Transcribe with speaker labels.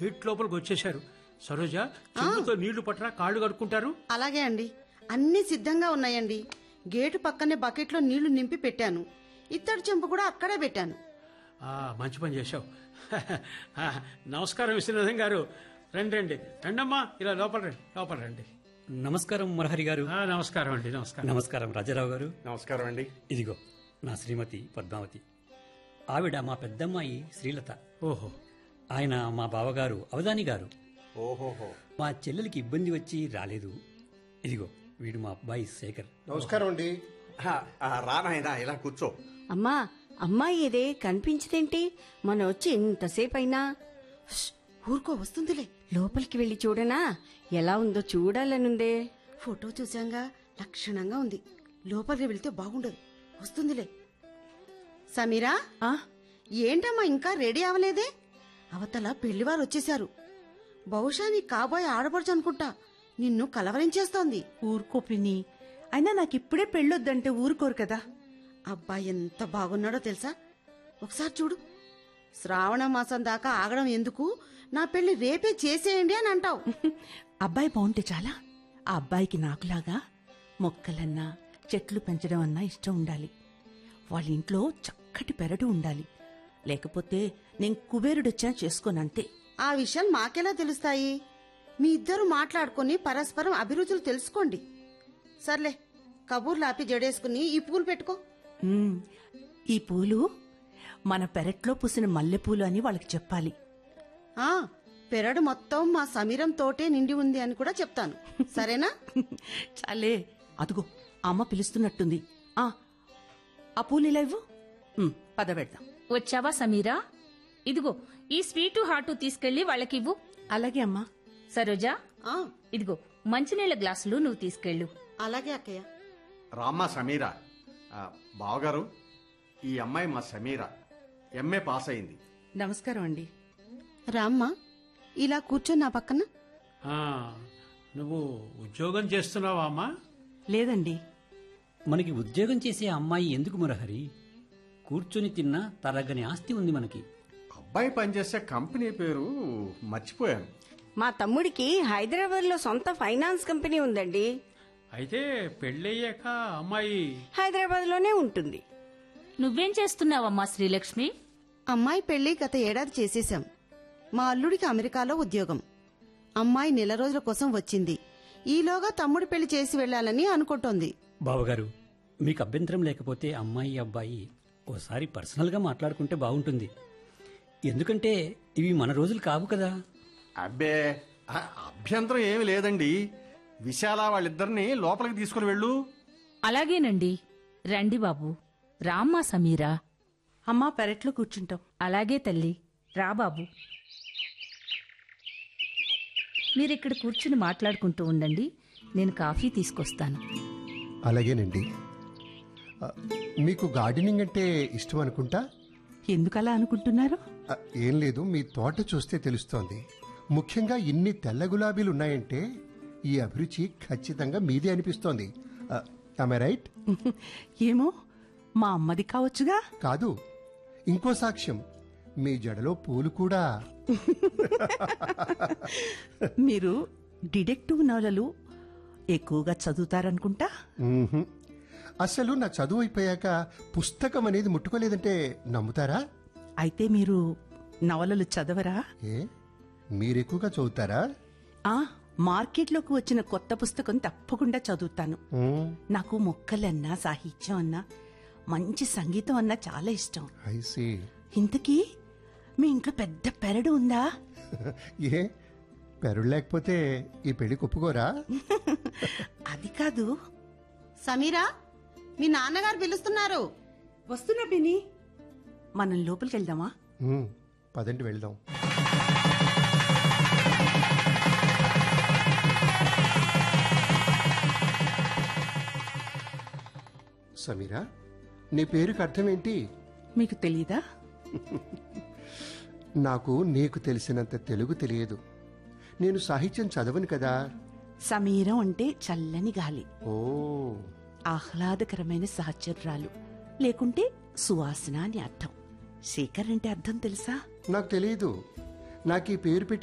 Speaker 1: Gate లోపలికి వచ్చేశారు సరోజ చెంబుతో నీళ్లు పట్టరా కాళ్ళు కడుక్కుంటారు
Speaker 2: అలాగే అండి అన్నీ సిద్ధంగా ఉన్నాయండి గేటు పక్కనే బకెట్లో నీళ్లు నింపి పెట్టాను ఇత్తడి చెంపు కూడా అక్కడే పెట్టాను
Speaker 1: ఆ, మంచి పని చేశావు ఆ, నమస్కారం విశ్వనాథం గారు రండి రండి రండమ్మా ఇలా లోపల రండి లోపల రండి
Speaker 3: నమస్కారం మురహరి గారు
Speaker 1: ఆ, నమస్కారం అండి నమస్కారం
Speaker 3: నమస్కారం రాజారావు గారు
Speaker 4: నమస్కారం అండి
Speaker 3: ఇదిగో నా శ్రీమతి పద్మావతి ఆవిడ మా పెద్దమ్మాయి శ్రీలత
Speaker 1: ఓహో
Speaker 3: ఆయన మా బావగారు అవధాని గారు
Speaker 4: ఓహోహో
Speaker 3: మా చెల్లెలికి ఇబ్బంది వచ్చి రాలేదు ఇదిగో వీడు మా అబ్బాయి శేఖర్
Speaker 5: నమస్కారం అండి
Speaker 4: రానాయనా ఇలా కూర్చో
Speaker 6: అమ్మా అమ్మాయి ఏదే కనిపించదేంటి మనం వచ్చి ఇంతసేపు అయినా
Speaker 2: ష్, ఊరుకో వస్తుందిలే
Speaker 6: లోపలికి వెళ్ళి చూడనా ఎలా ఉందో చూడాలనుందే
Speaker 2: ఫోటో చూశాంగా లక్షణంగా ఉంది లోపలికి వెళ్తే బాగుండదు వస్తుందిలే సమీరా
Speaker 6: ఆ
Speaker 2: ఏంటమ్మా ఇంకా రెడీ అవ్వలేదే అవతల పెళ్లివారు వచ్చేశారు బహుశా నీ కాబోయే ఆడపడుచు అనుకుంటా నిన్ను కలవరించేస్తోంది
Speaker 7: ఊరుకో పిన్ని అయినా నాకిప్పుడే పెళ్ళొద్దంటే ఊరుకోరు కదా
Speaker 2: అబ్బాయి ఎంత బాగున్నాడో తెలుసా ఒకసారి చూడు శ్రావణ మాసం దాకా ఆగడం ఎందుకు నా పెళ్లి రేపే చేసేయండి అని అంటావు
Speaker 7: అబ్బాయి బాగుంటే చాలా ఆ అబ్బాయికి నాకులాగా మొక్కలన్నా చెట్లు పెంచడం అన్నా ఇష్టం ఉండాలి వాళ్ళ ఇంట్లో చక్కటి పెరడు ఉండాలి లేకపోతే నేను కుబేరుడొచ్చినా చేసుకోనంతే
Speaker 2: ఆ విషయాలు మాకెలా తెలుస్తాయి మీ ఇద్దరు మాట్లాడుకొని పరస్పరం అభిరుచులు తెలుసుకోండి సర్లే కబూర్లు ఆపి జడేసుకుని ఈ పూలు పెట్టుకో
Speaker 7: ఉమ్, ఈ పూలు మన పెరట్లో పూసిన మల్లెపూలు అని వాళ్ళకి చెప్పాలి
Speaker 2: ఆ పెరడు మొత్తం మా సమీరం తోటే నిండి ఉంది అని కూడా చెప్తాను సరేనా
Speaker 7: చాలే అదుగో అమ్మ పిలుస్తున్నట్టుంది ఆ ఆ పూలు ఇలా ఇవ్వు ఉమ్, పద పెడదాం
Speaker 8: వచ్చావా సమీరా ఇదిగో ఈ స్వీటు హాటు తీసుకెళ్లి వాళ్ళకివ్వు
Speaker 7: అలాగే అమ్మా
Speaker 8: సరోజా
Speaker 2: ఆ
Speaker 8: ఇదిగో మంచినీళ్ల గ్లాసులు నువ్వు తీసుకెళ్ళు
Speaker 2: అలాగే అక్కయ్య
Speaker 4: రామ్మ సమీరా ఆ, బావగారు ఈ అమ్మాయి మా సమీరా ఎంఏ పాస్ అయింది
Speaker 7: నమస్కారం అండి
Speaker 2: రామ్మా ఇలా కూర్చొని నా పక్కన
Speaker 1: ఆ, నువ్వు ఉద్యోగం చేస్తున్నావా అమ్మా
Speaker 7: లేదండి
Speaker 3: మనకి ఉద్యోగం చేసే అమ్మాయి ఎందుకు మురహరి కూర్చొని తిన్నా తరగని ఆస్తి ఉంది మనకి
Speaker 4: అబ్బాయి పనిచేసే కంపెనీ పేరు మర్చిపోయాను
Speaker 6: మా తమ్ముడికి హైదరాబాద్ లో సొంత ఫైనాన్స్ కంపెనీ ఉందండి
Speaker 1: అయితే పెళ్ళయ్యాక అమ్మాయి
Speaker 6: హైదరాబాద్ లోనే ఉంటుంది
Speaker 8: నువ్వేం చేస్తున్నావమ్మా శ్రీలక్ష్మి
Speaker 2: అమ్మాయి పెళ్లి గత ఏడాది చేసేశాం మా అల్లుడికి అమెరికాలో ఉద్యోగం అమ్మాయి నెల రోజుల కోసం వచ్చింది ఈలోగా తమ్ముడి పెళ్లి చేసి వెళ్లాలని అనుకుంటోంది
Speaker 3: బావగారు మీకు అభ్యంతరం లేకపోతే అమ్మాయి అబ్బాయి ఓసారి పర్సనల్గా మాట్లాడుకుంటే బాగుంటుంది ఎందుకంటే ఇవి మన రోజులు కావు కదా
Speaker 4: అబ్బే ఆ, అభ్యంతరం ఏమి లేదండి విశాల వాళ్ళిద్దరిని లోపలికి తీసుకుని వెళ్ళు
Speaker 8: అలాగేనండి రండి బాబు రామ్మా సమీరా
Speaker 7: అమ్మా పెరట్లో కూర్చుంటాం
Speaker 8: అలాగే తల్లి రా బాబు మీరిక్కడ కూర్చుని మాట్లాడుకుంటూ ఉండండి నేను కాఫీ తీసుకొస్తాను
Speaker 5: అలాగేనండి ఆ, మీకు గార్డెనింగ్ అంటే ఇష్టం అనుకుంటా
Speaker 7: ఎందుకలా అనుకుంటున్నారు
Speaker 5: ఆ, ఏం లేదు మీ తోట చూస్తే తెలుస్తోంది ముఖ్యంగా ఇన్ని తెల్ల గులాబీలు ఉన్నాయంటే ఈ అభిరుచి ఖచ్చితంగా మీదే అనిపిస్తోంది ఐ రైట్
Speaker 7: ఏమో మా అమ్మది కావచ్చుగా
Speaker 5: కాదు ఇంకో సాక్ష్యం మీ జడలో పూలు కూడా
Speaker 7: మీరు డిటెక్టివ్ నవలలు ఎక్కువగా చదువుతారనుకుంటా
Speaker 5: మ్మ్హ్మ్. అసలు నా చదువు అయిపోయాక పుస్తకం అనేది ముట్టుకోలేదంటే నమ్ముతారా
Speaker 7: అయితే మీరు నవలలు చదవరా
Speaker 5: ఏ మీరెక్కువగా చదువుతారా
Speaker 7: ఆ మార్కెట్లోకి వచ్చిన కొత్త పుస్తకం తప్పకుండా చదువుతాను
Speaker 5: మ్మ్.
Speaker 7: నాకు మొక్కలన్నా సాహిత్యం అన్నా మంచి సంగీతం అన్నా చాలా ఇష్టం
Speaker 5: I see.
Speaker 7: ఇంతకీ మీ ఇంట్లో పెద్ద పెరడు ఉందా
Speaker 5: ఏ పెరుడు లేకపోతే ఈ పెళ్లి ఒప్పుకోరా
Speaker 7: అది కాదు
Speaker 2: సమీరా మీ నాన్నగారు పిలుస్తున్నారు
Speaker 7: వస్తున్నా పిని మనం లోపలికి వెళ్దామా
Speaker 5: మ్మ్. పదండి వెళ్దాం సమీరా నీ పేరుకి అర్థం ఏంటి
Speaker 7: మీకు తెలీదా
Speaker 5: నాకు నీకు తెలిసినంత తెలుగు తెలియదు నేను సాహిత్యం చదవను కదా
Speaker 7: సమీరం అంటే చల్లని గాలి
Speaker 5: ఓ
Speaker 7: ఆహ్లాదకరమైన సహచర్రాలు లేకుంటే సువాసన అని అర్థం శేఖర్ అంటే అర్థం తెలుసా
Speaker 5: నాకు తెలియదు నాకు ఈ పేరు పెట్టి